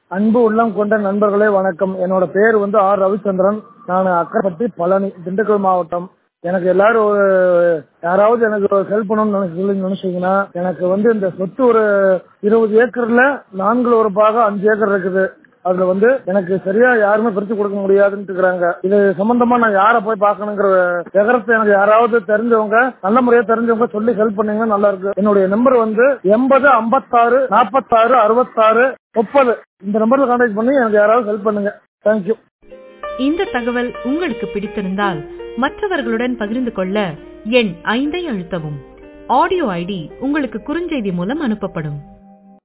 அன்பு உள்ளம் கொண்ட நண்பர்களே வணக்கம் என்னோட பேர் வந்து ஆர் ரவிச்சந்திரன் நான் அக்கரைப்பட்டி பழனி திண்டுக்கல் மாவட்டம் எனக்கு எல்லாரும் ஒரு யாராவது எனக்கு ஹெல்ப் பண்ணணும்னு நினைச்சு சொல்லி நினைச்சீங்கன்னா எனக்கு வந்து இந்த சொத்து ஒரு இருபது ஏக்கர்ல நான்கு ஒரு பாகம் அஞ்சு ஏக்கர் இருக்குது அதுல வந்து எனக்கு சரியா யாருமே பிரிச்சு கொடுக்க முடியாதுன்னு இருக்கிறாங்க இது சம்பந்தமா நான் யாரை போய் பார்க்கணுங்கிற விவரத்தை எனக்கு யாராவது தெரிஞ்சவங்க நல்ல முறையா தெரிஞ்சவங்க சொல்லி ஹெல்ப் பண்ணீங்கன்னா நல்லா இருக்கு என்னுடைய நம்பர் வந்து எண்பது ஐம்பத்தாறு நாற்பத்தாறு அறுபத்தாறு முப்பது இந்த நம்பர்ல கான்டாக்ட் பண்ணி எனக்கு யாராவது ஹெல்ப் பண்ணுங்க தேங்க்யூ இந்த தகவல் உங்களுக்கு பிடித்திருந்தால் மற்றவர்களுடன் பகிர்ந்து கொள்ள எண் ஐந்தை அழுத்தவும் ஆடியோ ஐடி உங்களுக்கு குறுஞ்செய்தி மூலம் அனுப்பப்படும்